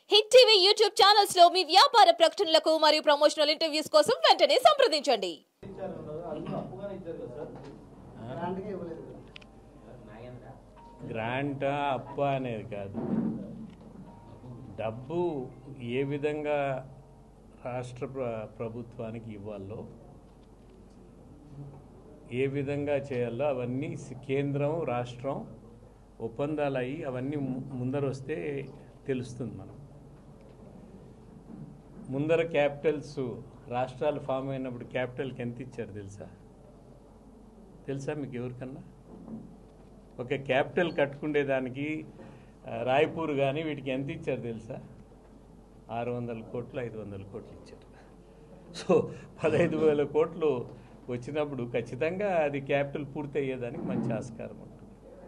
Hit TV YouTube channels లో మీ వ్యాపార ప్రకటనలకు మరియు ప్రమోషనల్ ఇంటర్వ్యూస్ కోసం వెంటనే సంప్రదించండి గ్రాంటా అప్ప అనేది కాదు డబ్బు ఏ విధంగా రాష్ట్ర ప్ర- ప్రభుత్వానికి ఇవ్వాలో ఏ విధంగా చేయాలో అవన్నీ సి- కేంద్రం రాష్ట్రం ఒప్పందాలు అయ్యి అవన్నీ ము- ముందర వస్తే తెలుస్తుంది మనం ముందర క్యాపిటల్స్ రాష్ట్రాలు ఫామ్ అయినప్పుడు క్యాపిటల్కి ఎంత ఇచ్చారు తెలుసా తెలుసా మీకు ఎవరికన్నా ఒక క్యాపిటల్ కట్టుకునేదానికి ఆ, రాయ్పూర్ కానీ వీటికి ఎంత ఇచ్చారు తెలుసా ఆరు వందల కోట్లు ఐదు వందల కోట్లు ఇచ్చారు సో పదహైదు వేల కోట్లు వచ్చినప్పుడు ఖచ్చితంగా అది క్యాపిటల్ పూర్తి అయ్యేదానికి మంచి ఆస్కారం ఉంటుంది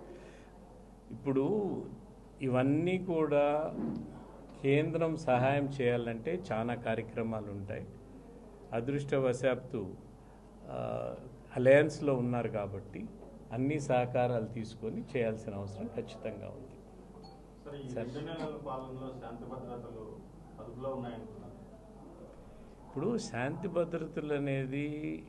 ఇప్పుడు ఇవన్నీ కూడా కేంద్రం సహాయం చేయాలంటే చాలా కార్యక్రమాలు ఉంటాయి అదృష్టవశాత్తు అలయన్స్లో ఉన్నారు కాబట్టి అన్ని సహకారాలు తీసుకొని చేయాల్సిన అవసరం ఖచ్చితంగా ఉంది సరే ఈ సరే. రెండు నెలల పాలనలో శాంతి భద్రతలు అదుపులో ఉన్నాయంటున్నారు ఇప్పుడు శాంతి భద్రతలు అనేది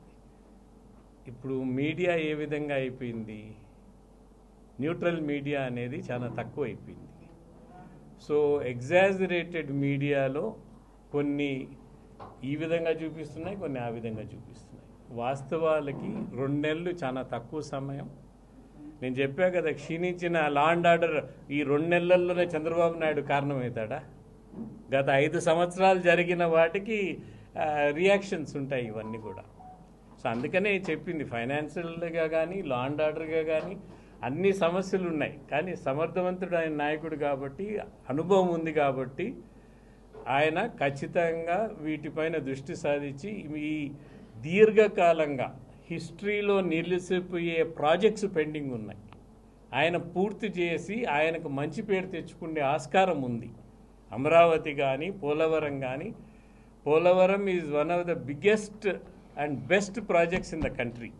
ఇప్పుడు మీడియా ఏ విధంగా అయిపోయింది న్యూట్రల్ మీడియా అనేది చాలా తక్కువ అయిపోయింది సో ఎగ్జాజరేటెడ్ మీడియాలో కొన్ని ఈ విధంగా చూపిస్తున్నాయి కొన్ని ఆ విధంగా చూపిస్తున్నాయి వాస్తవాలకి రెండు నెలలు చాలా తక్కువ సమయం నేను చెప్పా కదా క్షీణించిన లా అండ్ ఆర్డర్ ఈ రెండు నెలల్లోనే చంద్రబాబు నాయుడు కారణమవుతాడా గత ఐదు సంవత్సరాలు జరిగిన వాటికి రియాక్షన్స్ ఉంటాయి ఇవన్నీ కూడా సో అందుకనే చెప్పింది ఫైనాన్షియల్గా కానీ లా అండ్ ఆర్డర్గా కానీ అన్ని సమస్యలు ఉన్నాయి కానీ సమర్థవంతుడు ఆయన నాయకుడు కాబట్టి అనుభవం ఉంది కాబట్టి ఆయన ఖచ్చితంగా వీటిపైన దృష్టి సాధించి ఈ దీర్ఘకాలంగా హిస్టరీలో నిలిచిపోయే ప్రాజెక్ట్స్ పెండింగ్ ఉన్నాయి ఆయన పూర్తి చేసి ఆయనకు మంచి పేరు తెచ్చుకునే ఆస్కారం ఉంది అమరావతి కానీ పోలవరం కానీ Polavaram is one of the biggest and best projects in the country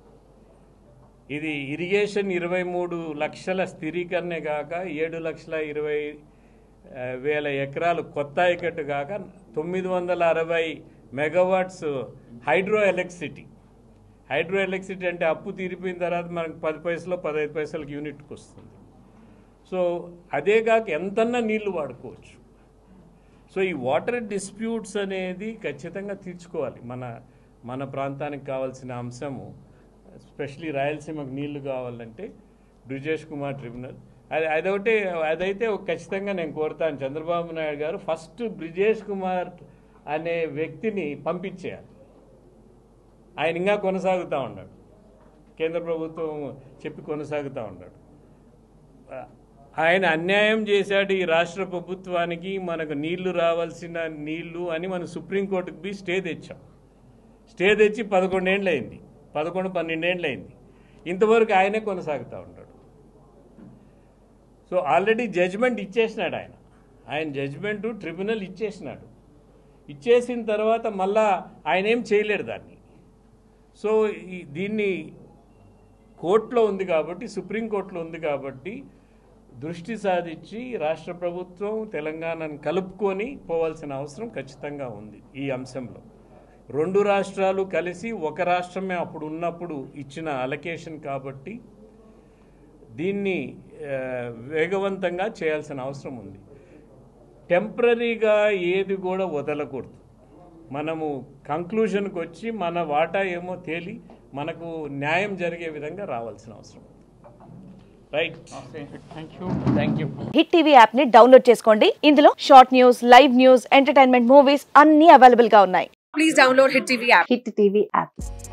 ఇది ఇరిగేషన్ ఇరవై మూడు లక్షల స్థిరీకరణే కాక ఏడు లక్షల ఇరవై ఆ, వేల ఎకరాలు కొత్త ఆయకట్టు కాక తొమ్మిది వందల అరవై megawatts hydro electricity hydro electricity అంటే అప్పు తీరిపోయిన తర్వాత మనకు పది పైసలు పదహైదు పైసలకి యూనిట్కి వస్తుంది సో అదే కాక ఎంతన్నా నీళ్లు వాడుకోవచ్చు సో ఈ వాటర్ డిస్ప్యూట్స్ అనేది ఖచ్చితంగా తీర్చుకోవాలి మన మన ప్రాంతానికి కావాల్సిన అంశము ఎస్పెషలీ రాయలసీమకు నీళ్లు కావాలంటే బ్రిజేష్ కుమార్ ట్రిబ్యునల్ అది అదొకటి అదైతే ఖచ్చితంగా నేను కోరుతాను చంద్రబాబు నాయుడు గారు ఫస్ట్ బ్రిజేష్ కుమార్ అనే వ్యక్తిని పంపించేయాలి ఆయన ఇంకా కొనసాగుతూ ఉన్నాడు కేంద్ర ప్రభుత్వం చెప్పి కొనసాగుతూ ఉన్నాడు ఆయన అన్యాయం చేశాడు ఈ రాష్ట్ర ప్రభుత్వానికి మనకు నీళ్లు రావాల్సిన నీళ్లు అని మనం సుప్రీంకోర్టుకు పోయి స్టే తెచ్చాం స్టే తెచ్చి పదకొండేళ్ళు అయింది పదకొండు పన్నెండేళ్ళు అయింది ఇంతవరకు ఆయనే కొనసాగుతూ ఉంటాడు సో ఆల్రెడీ జడ్జ్మెంట్ ఇచ్చేసినాడు ఆయన ఆయన జడ్జ్మెంట్ ట్రిబ్యునల్ ఇచ్చేసినాడు ఇచ్చేసిన తర్వాత మళ్ళా ఆయన ఏం చేయలేడు దాన్ని సో ఈ దీన్ని కోర్టులో ఉంది కాబట్టి సుప్రీంకోర్టులో ఉంది కాబట్టి దృష్టి సాధించి రాష్ట్ర ప్రభుత్వం తెలంగాణను కలుపుకొని పోవాల్సిన అవసరం ఖచ్చితంగా ఉంది ఈ అంశంలో రెండు రాష్ట్రాలు కలిసి ఒక రాష్ట్రమే అప్పుడు ఉన్నప్పుడు ఇచ్చిన అలకేషన్ కాబట్టి దీన్ని ఆ, వేగవంతంగా చేయాల్సిన అవసరం ఉంది టెంపరీగా ఏది కూడా వదలకూడదు మనము కంక్లూషన్కి వచ్చి మన వాటా ఏమో తేలి మనకు న్యాయం జరిగే విధంగా రావాల్సిన అవసరం ఉంది right thank you thank you Hit TV app ని డౌన్లోడ్ చేసుకోండి ఇందులో short news live news entertainment movies అన్ని అవైలబుల్ గా ఉన్నాయి please download Hit TV app. Hit TV app